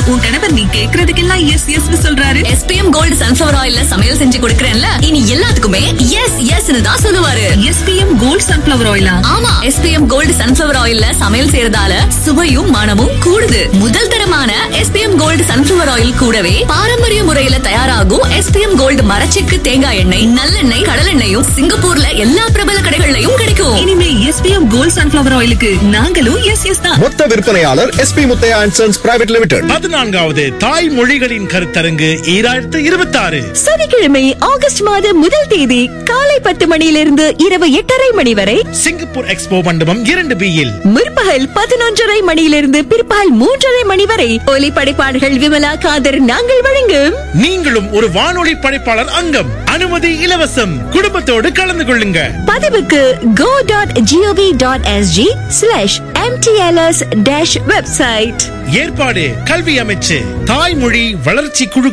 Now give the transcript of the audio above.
உன் கணவர் நீ கேக்குறதுக்கெல்லாம் எஸ் எஸ் சொல்றாரு எஸ்பிஎம் கோல்டு சன்ஃபிளவர் ஆயில்ல சமையல் செஞ்சு கொடுக்கறேன்ல இனி எல்லாத்துக்குமே எஸ் எஸ்னு தான் சொல்லுவாரு எஸ்பிஎம் கோல்ட் சன்ஃபிளவர் ஆயிலா ஆமா எஸ்பிஎம் கோல்டு சன்ஃபிளவர் ஆயில்ல சமையல் செய்யறதால சுவையும் மனமும் கூடுது முதல் தரமான எஸ்பிஎம் கோல்டு சன்ஃபிளவர் ஆயில் கூடவே பாரம்பரிய முறையில தயாராகும் எஸ்பிஎம் கோல்டு மரச்செக்கு தேங்காய் எண்ணெய் நல்லெண்ணெய் கடலெண்ணெயும் சிங்கப்பூர்ல எல்லா பிரபல கடைகள்லயும் கிடைக்கும் இனிமே எஸ்பிஎம் கோல்ட் சன்ஃபிளவர் ஆயிலுக்கு நாங்களும் எஸ் எஸ் தான் மொத்த விற்பனையாளர் SP Muthiah and sons private limited பதினான்காவது தாய் மொழிகளின் கருத்தரங்கு ஈராயிரத்து இருபத்தி ஆறு சனிக்கிழமை ஆகஸ்ட் மாதம் முதல் தேதி காலை பத்து மணியிலிருந்து இரவு எட்டரை மணி வரை சிங்கப்பூர் எக்ஸ்போ மண்டபம் இரண்டு பியில் முற்பகல் பதினொன்றரை மணியிலிருந்து பிற்பகல் மூன்றரை மணி வரை ஒலி படைப்பாளர்கள் விமலா காதர் நாங்கள் வழங்கும் நீங்களும் ஒரு வானொலி படைப்பாளர் அங்கம் அனுமதி இலவசம் குடும்பத்தோடு கலந்து கொள்ளுங்க பதிவுக்கு go dot G O V dot SG slash MTLS dash website ஏற்பாடு கல்வி அமைச்சு தாய்மொழி வளர்ச்சி குழு